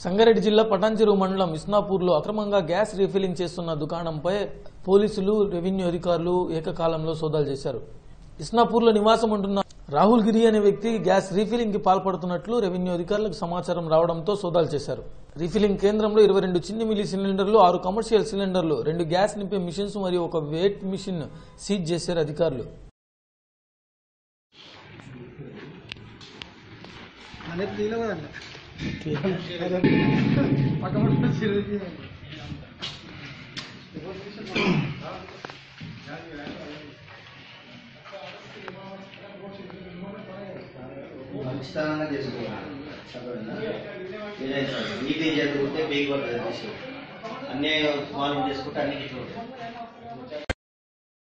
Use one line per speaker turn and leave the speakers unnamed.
సంగారెడ్డి జిల్లా పటాన్చెరు మండలం ఇస్నాపూర్లో అక్రమంగా గ్యాస్ రీఫిల్లింగ్ చేస్తున్న దుకాణంపై పోలీసులు రెవెన్యూ అధికారులు ఏకకాలంలో సోదాలు చేశారు ఇస్నాపూర్లో నివాసం ఉంటున్న రాహుల్ గిరి అనే వ్యక్తి గ్యాస్ రీఫిల్లింగ్ కి పాల్పడుతున్నట్లు రెవెన్యూ అధికారులకు సమాచారం రావడంతో సోదాలు చేశారు రీఫిల్లింగ్ కేంద్రంలో ఇరవై రెండు చిన్ని మిల్లి సిలిండర్లు ఆరు కమర్షియల్ సిలిండర్లు రెండు గ్యాస్ నింపే మిషన్స్ మరియు ఒక వెయిట్ మిషన్ సీజ్ చేశారు అధికారులు
అనేది తీయలేవు కదండి పక్కపక్క సిరిగి
మంచితనంగా చేసుకోవాలి అర్థమైందా? ఏదైనా సరే నీట్గా చేసుకుంటే బేగి పడుతుంది తీసుకో అన్నీ స్మాల్ చేసుకుంటే అన్ని ఇట్లా ఉంటాయి